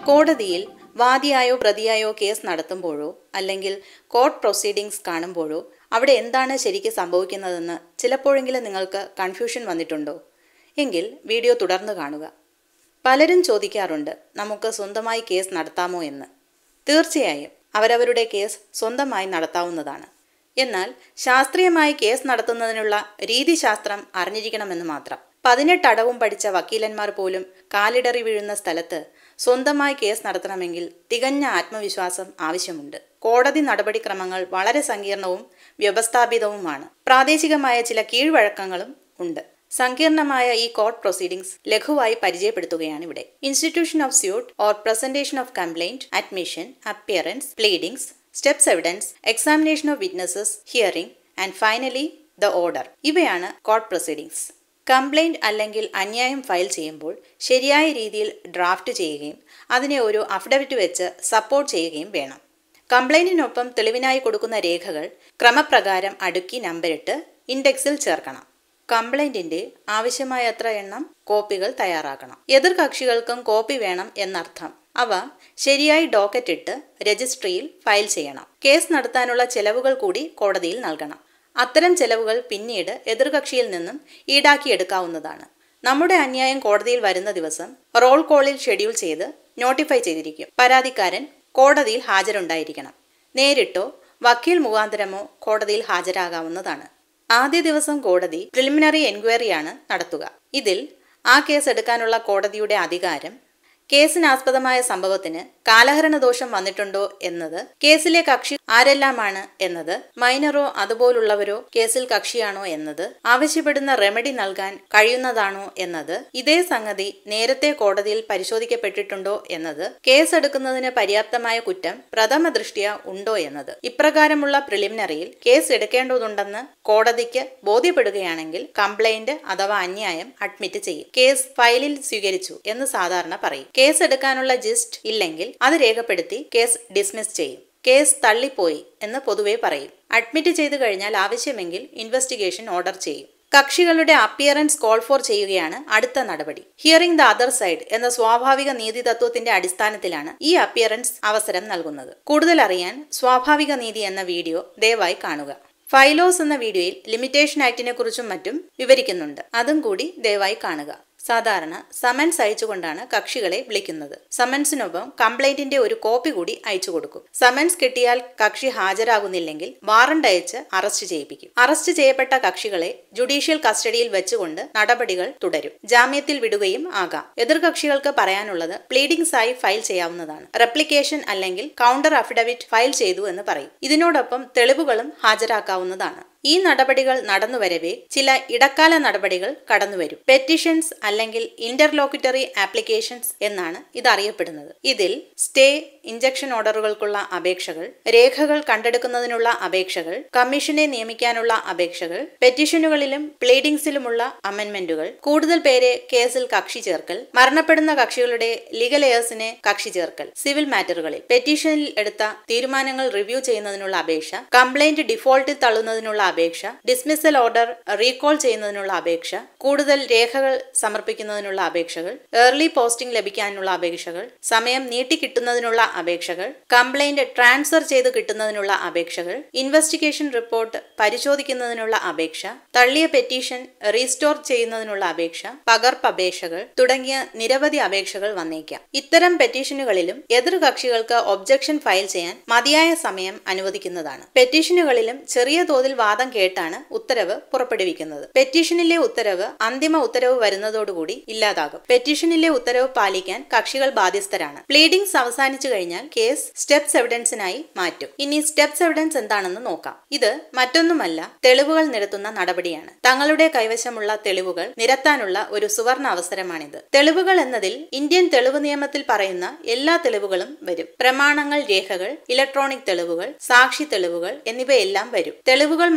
കോടതിയിൽ വാദിയായോ പ്രതിയായോ കേസ് നടത്തുമ്പോഴോ അല്ലെങ്കിൽ court proceedings കാണുമ്പോഴോ അവിടെ എന്താണ് ശരിക്ക് സംഭവിക്കുന്നതെന്ന് ചിലപ്പോഴെങ്കിലും നിങ്ങൾക്ക് കൺഫ്യൂഷൻ വന്നിട്ടുണ്ടോ എങ്കിൽ വീഡിയോ തുടർന്ന് കാണുക പലരും ചോദിക്കാറുണ്ട് നമുക്ക് സ്വന്തമായി കേസ് നടത്താമോ എന്ന് തീർച്ചയായും അവരവരുടെ കേസ് സ്വന്തമായി നടത്താവുന്നതാണ് എന്നാൽ ശാസ്ത്രീയമായി കേസ് നടത്തുന്നതിനുള്ള രീതിശാസ്ത്രം അറിഞ്ഞിരിക്കണമെന്ന് മാത്രം പതിനെട്ട് അടവും പഠിച്ച വക്കീലന്മാർ പോലും കാലിടറി വീഴുന്ന സ്ഥലത്ത് സ്വന്തമായി കേസ് നടത്തണമെങ്കിൽ തികഞ്ഞ ആത്മവിശ്വാസം ആവശ്യമുണ്ട് കോടതി നടപടിക്രമങ്ങൾ വളരെ സങ്കീർണവും വ്യവസ്ഥാപിതവുമാണ് പ്രാദേശികമായ ചില കീഴ്വഴക്കങ്ങളും ഉണ്ട് സങ്കീർണമായ ഈ കോർട്ട് പ്രൊസീഡിംഗ്സ് ലഘുവായി പരിചയപ്പെടുത്തുകയാണ് ഇവിടെ institution of suit or presentation of complaint admission appearance pleadings steps evidence examination of witnesses hearing and finally the order ഇവയാണ് കോർട്ട് പ്രൊസീഡിംഗ്സ് കംപ്ലൈന്റ് അല്ലെങ്കിൽ അന്യായം ഫയൽ ചെയ്യുമ്പോൾ ശരിയായ രീതിയിൽ ഡ്രാഫ്റ്റ് ചെയ്യുകയും അതിനെ ഒരു അഫിഡവിറ്റ് വെച്ച് സപ്പോർട്ട് ചെയ്യുകയും വേണം കംപ്ലൈന്റിനൊപ്പം തെളിവിനായി കൊടുക്കുന്ന രേഖകൾ ക്രമപ്രകാരം അടുക്കി നമ്പരിട്ട് ഇൻഡെക്സിൽ ചേർക്കണം കംപ്ലൈന്റിന്റെ ആവശ്യമായത്ര എണ്ണം കോപ്പികൾ തയ്യാറാക്കണം എതിർ കക്ഷികൾക്കും കോപ്പി വേണം എന്നർത്ഥം അവ ശരിയായി ഡോക്കറ്റ് ഇട്ട് രജിസ്ട്രിയിൽ ഫയൽ ചെയ്യണം കേസ് നടത്താനുള്ള ചെലവുകൾ കൂടി കോടതിയിൽ നൽകണം അത്തരം ചെലവുകൾ പിന്നീട് എതിർകക്ഷിയിൽ നിന്നും ഈടാക്കിയെടുക്കാവുന്നതാണ് നമ്മുടെ അന്യായം കോടതിയിൽ വരുന്ന ദിവസം റോൾ കോളിൽ ഷെഡ്യൂൾ ചെയ്ത് നോട്ടിഫൈ ചെയ്തിരിക്കും പരാതിക്കാരൻ കോടതിയിൽ ഹാജരുണ്ടായിരിക്കണം നേരിട്ടോ വക്കീൽ മുഖാന്തരമോ കോടതിയിൽ ഹാജരാകാവുന്നതാണ് ആദ്യ ദിവസം കോടതി പ്രിലിമിനറി എൻക്വയറിയാണ് നടത്തുക ഇതിൽ ആ കേസ് എടുക്കാനുള്ള കോടതിയുടെ അധികാരം കേസിനാസ്പദമായ സംഭവത്തിന് കാലഹരണ ദോഷം വന്നിട്ടുണ്ടോ എന്നത് കേസിലെ കക്ഷി ആരെല്ലാമാണ് എന്നത് മൈനറോ അതുപോലുള്ളവരോ കേസിൽ കക്ഷിയാണോ എന്നത് ആവശ്യപ്പെടുന്ന റെമഡി നൽകാൻ കഴിയുന്നതാണോ എന്നത് ഇതേ സംഗതി നേരത്തെ കോടതിയിൽ പരിശോധിക്കപ്പെട്ടിട്ടുണ്ടോ എന്നത് കേസ് എടുക്കുന്നതിന് പര്യാപ്തമായ കുറ്റം പ്രഥമ ദൃഷ്ടിയ ഉണ്ടോ എന്നത് ഇപ്രകാരമുള്ള പ്രിലിമിനറിയിൽ കേസ് എടുക്കേണ്ടതുണ്ടെന്ന് കോടതിക്ക് ബോധ്യപ്പെടുകയാണെങ്കിൽ കംപ്ലൈന്റ് അഥവാ അന്യായം അഡ്മിറ്റ് ചെയ്യും കേസ് ഫയലിൽ സ്വീകരിച്ചു എന്ന് സാധാരണ പറയും കേസ് എടുക്കാനുള്ള ജിസ്റ്റ് ഇല്ലെങ്കിൽ അത് രേഖപ്പെടുത്തി കേസ് ഡിസ്മിസ് ചെയ്യും കേസ് തള്ളിപ്പോയി എന്ന് പൊതുവെ പറയും അഡ്മിറ്റ് ചെയ്തു കഴിഞ്ഞാൽ ആവശ്യമെങ്കിൽ ഇൻവെസ്റ്റിഗേഷൻ ഓർഡർ ചെയ്യും കക്ഷികളുടെ അപ്പിയറൻസ് കോൾ ഫോർ ചെയ്യുകയാണ് അടുത്ത നടപടി ഹിയറിംഗ് ദ അതർ സൈഡ് എന്ന സ്വാഭാവിക നീതി തത്വത്തിന്റെ അടിസ്ഥാനത്തിലാണ് ഈ അപ്പിയറൻസ് അവസരം നൽകുന്നത് കൂടുതൽ അറിയാൻ സ്വാഭാവിക നീതി എന്ന വീഡിയോ ദയവായി കാണുക ഫൈലോസ് എന്ന വീഡിയോയിൽ ലിമിറ്റേഷൻ ആക്ടിനെ കുറിച്ചും മറ്റും വിവരിക്കുന്നുണ്ട് അതും കൂടി ദയവായി കാണുക സാധാരണ സമൻസ് അയച്ചുകൊണ്ടാണ് കക്ഷികളെ വിളിക്കുന്നത് സമൻസിനൊപ്പം കംപ്ലൈന്റിന്റെ ഒരു കോപ്പി കൂടി അയച്ചു കൊടുക്കും സമൻസ് കിട്ടിയാൽ കക്ഷി ഹാജരാകുന്നില്ലെങ്കിൽ വാറണ്ട് അയച്ച് അറസ്റ്റ് ചെയ്യിപ്പിക്കും അറസ്റ്റ് ചെയ്യപ്പെട്ട കക്ഷികളെ ജുഡീഷ്യൽ കസ്റ്റഡിയിൽ വെച്ചുകൊണ്ട് നടപടികൾ തുടരും ജാമ്യത്തിൽ വിടുകയും ആകാം എതിർകക്ഷികൾക്ക് പറയാനുള്ളത് പ്ലീഡിംഗ്സ് ആയി ഫയൽ ചെയ്യാവുന്നതാണ് റെപ്ലിക്കേഷൻ അല്ലെങ്കിൽ കൗണ്ടർ അഫിഡവിറ്റ് ഫയൽ ചെയ്തു എന്ന് പറയും ഇതിനോടൊപ്പം തെളിവുകളും ഹാജരാക്കാവുന്നതാണ് ഈ നടപടികൾ നടന്നുവരവേ ചില ഇടക്കാല നടപടികൾ കടന്നുവരും പെറ്റിഷൻസ് അല്ലെങ്കിൽ ഇന്റർലോക്യുറ്ററി ആപ്ലിക്കേഷൻസ് എന്നാണ് ഇത് അറിയപ്പെടുന്നത് ഇതിൽ സ്റ്റേ ഇഞ്ചക്ഷൻ ഓർഡറുകൾക്കുള്ള അപേക്ഷകൾ രേഖകൾ കണ്ടെടുക്കുന്നതിനുള്ള അപേക്ഷകൾ കമ്മീഷനെ നിയമിക്കാനുള്ള അപേക്ഷകൾ പെറ്റിഷനുകളിലും പ്ലീഡിംഗ്സിലുമുള്ള അമെന്റ്മെന്റുകൾ കൂടുതൽ പേരെ കേസിൽ കക്ഷി ചേർക്കൽ മരണപ്പെടുന്ന കക്ഷികളുടെ ലീഗൽ എയേഴ്സിനെ കക്ഷി ചേർക്കൽ സിവിൽ മാറ്ററുകളിൽ പെറ്റീഷനിൽ എടുത്ത തീരുമാനങ്ങൾ റിവ്യൂ ചെയ്യുന്നതിനുള്ള അപേക്ഷ കംപ്ലൈന്റ് ഡിഫോൾട്ടിൽ തള്ളുന്നതിനുള്ള അപേക്ഷ ഡിസ്മിസൽ ഓർഡർ റീകോൾ ചെയ്യുന്നതിനുള്ള അപേക്ഷ കൂടുതൽ രേഖകൾ സമർപ്പിക്കുന്നതിനുള്ള അപേക്ഷകൾ ഏർലി പോസ്റ്റിംഗ് ലഭിക്കാനുള്ള അപേക്ഷകൾ സമയം നീട്ടിക്കിട്ടുന്നതിനുള്ള അപേക്ഷകൾ കംപ്ലൈന്റ് ട്രാൻസ്ഫർ ചെയ്ത് കിട്ടുന്നതിനുള്ള അപേക്ഷകൾ ഇൻവെസ്റ്റിഗേഷൻ റിപ്പോർട്ട് പരിശോധിക്കുന്നതിനുള്ള അപേക്ഷ തള്ളിയ പെറ്റീഷൻ റീസ്റ്റോർ ചെയ്യുന്നതിനുള്ള അപേക്ഷ പകർപ്പ് അപേക്ഷകൾ തുടങ്ങിയ നിരവധി അപേക്ഷകൾ വന്നേക്കാം ഇത്തരം പെറ്റീഷനുകളിലും എതിർ കക്ഷികൾക്ക് ഒബ്ജക്ഷൻ ഫയൽ ചെയ്യാൻ മതിയായ സമയം അനുവദിക്കുന്നതാണ് പെറ്റീഷനുകളിലും ചെറിയ തോതിൽ വാദം കേട്ടാണ് ഉത്തരവ് പുറപ്പെടുവിക്കുന്നത് പെറ്റീഷനിലെ ഉത്തരവ് അന്തിമ ഉത്തരവ് വരുന്നതോടുകൂടി ഇല്ലാതാകും പെറ്റീഷനിലെ ഉത്തരവ് പാലിക്കാൻ കക്ഷികൾ ബാധ്യസ്ഥരാണ് പ്ലീഡിംഗ്സ് അവസാനിച്ചു കഴിഞ്ഞാൽ കേസ് സ്റ്റെപ്സ് എവിഡൻസിനായി മാറ്റും ഇനി സ്റ്റെപ്സ് എവിഡൻസ് എന്താണെന്ന് നോക്കാം ഇത് മറ്റൊന്നുമല്ല തെളിവുകൾ നിരത്തുന്ന നടപടിയാണ് തങ്ങളുടെ കൈവശമുള്ള തെളിവുകൾ നിരത്താനുള്ള ഒരു സുവർണ അവസരമാണിത് തെളിവുകൾ എന്നതിൽ ഇന്ത്യൻ തെളിവ് നിയമത്തിൽ പറയുന്ന എല്ലാ തെളിവുകളും വരും പ്രമാണങ്ങൾ രേഖകൾ ഇലക്ട്രോണിക് തെളിവുകൾ സാക്ഷി തെളിവുകൾ എന്നിവയെല്ലാം വരും തെളിവുകൾ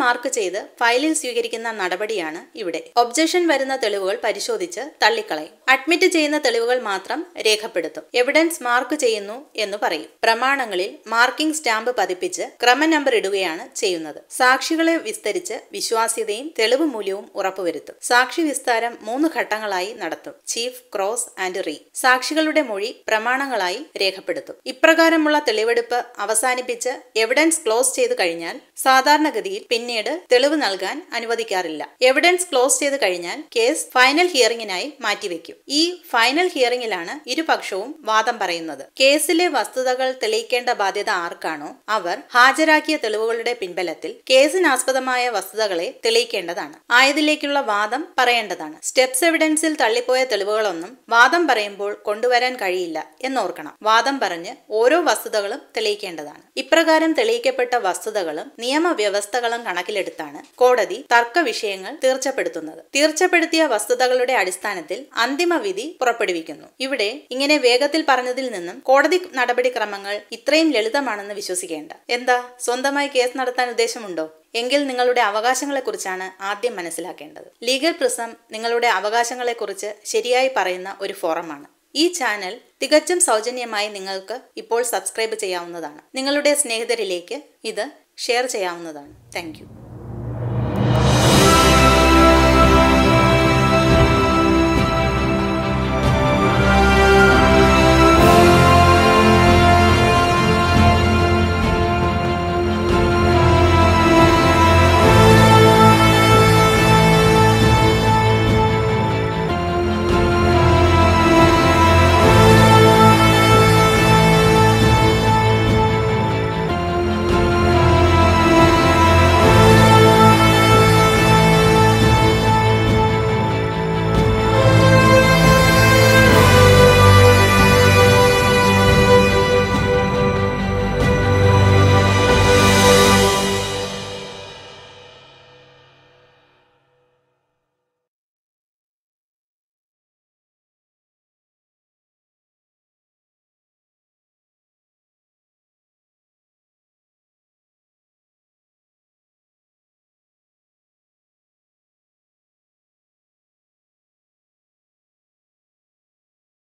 മാർക്ക് ചെയ്ത് ഫയലിൽ സ്വീകരിക്കുന്ന നടപടിയാണ് ഇവിടെ ഒബ്ജക്ഷൻ വരുന്ന തെളിവുകൾ പരിശോധിച്ച് തള്ളിക്കളയും അഡ്മിറ്റ് ചെയ്യുന്ന തെളിവുകൾ മാത്രം രേഖപ്പെടുത്തും എവിഡൻസ് മാർക്ക് ചെയ്യുന്നു എന്ന് പറയും പ്രമാണങ്ങളിൽ മാർക്കിംഗ് സ്റ്റാമ്പ് പതിപ്പിച്ച് ക്രമ നമ്പർ ഇടുകയാണ് ചെയ്യുന്നത് സാക്ഷികളെ വിസ്തരിച്ച് വിശ്വാസ്യതയും തെളിവ് മൂല്യവും ഉറപ്പുവരുത്തും സാക്ഷി വിസ്താരം മൂന്ന് ഘട്ടങ്ങളായി നടത്തും ചീഫ് ക്രോസ് ആൻഡ് റീ സാക്ഷികളുടെ മൊഴി പ്രമാണങ്ങളായി രേഖപ്പെടുത്തും ഇപ്രകാരമുള്ള തെളിവെടുപ്പ് അവസാനിപ്പിച്ച് എവിഡൻസ് ക്ലോസ് ചെയ്തു കഴിഞ്ഞാൽ സാധാരണഗതിയിൽ പിന്നീട് തെളിവ് നൽകാൻ അനുവദിക്കാറില്ല എവിഡൻസ് ക്ലോസ് ചെയ്തു കഴിഞ്ഞാൽ കേസ് ഫൈനൽ ഹിയറിംഗിനായി മാറ്റിവെക്കും ഈ ഫൈനൽ ഹിയറിംഗിലാണ് ഇരുപക്ഷവും വാദം പറയുന്നത് കേസിലെ വസ്തുതകൾ തെളിയിക്കേണ്ട ബാധ്യത ആർക്കാണോ അവർ ഹാജരാക്കിയ തെളിവുകളുടെ പിൻബലത്തിൽ കേസിനാസ്പദമായ വസ്തുതകളെ തെളിയിക്കേണ്ടതാണ് ആയതിലേക്കുള്ള വാദം പറയേണ്ടതാണ് സ്റ്റെപ്സ് എവിഡൻസിൽ തള്ളിപ്പോയ തെളിവുകളൊന്നും വാദം പറയുമ്പോൾ കൊണ്ടുവരാൻ കഴിയില്ല എന്നോർക്കണം വാദം പറഞ്ഞ് ഓരോ വസ്തുതകളും തെളിയിക്കേണ്ടതാണ് ഇപ്രകാരം തെളിയിക്കപ്പെട്ട വസ്തുതകളും നിയമവ്യവസ്ഥകളും കണക്കിലെടുത്താണ് കോടതി തർക്ക വിഷയങ്ങൾ തീർച്ചപ്പെടുത്തുന്നത് തീർച്ചപ്പെടുത്തിയ വസ്തുതകളുടെ അടിസ്ഥാനത്തിൽ അന്തിമ വിധി പുറപ്പെടുവിക്കുന്നു ഇവിടെ ഇങ്ങനെ വേഗത്തിൽ പറഞ്ഞതിൽ നിന്നും കോടതി നടപടിക്രമങ്ങൾ ഇത്രയും ലളിതമാണെന്ന് വിശ്വസിക്കേണ്ട എന്താ സ്വന്തമായി കേസ് നടത്താൻ ഉദ്ദേശമുണ്ടോ എങ്കിൽ നിങ്ങളുടെ അവകാശങ്ങളെക്കുറിച്ചാണ് ആദ്യം മനസ്സിലാക്കേണ്ടത് ലീഗൽ പ്രിസം നിങ്ങളുടെ അവകാശങ്ങളെക്കുറിച്ച് ശരിയായി പറയുന്ന ഒരു ഫോറമാണ് ഈ ചാനൽ തികച്ചും സൗജന്യമായി നിങ്ങൾക്ക് ഇപ്പോൾ സബ്സ്ക്രൈബ് ചെയ്യാവുന്നതാണ് നിങ്ങളുടെ സ്നേഹിതരിലേക്ക് ഇത് ഷെയർ ചെയ്യാവുന്നതാണ് താങ്ക്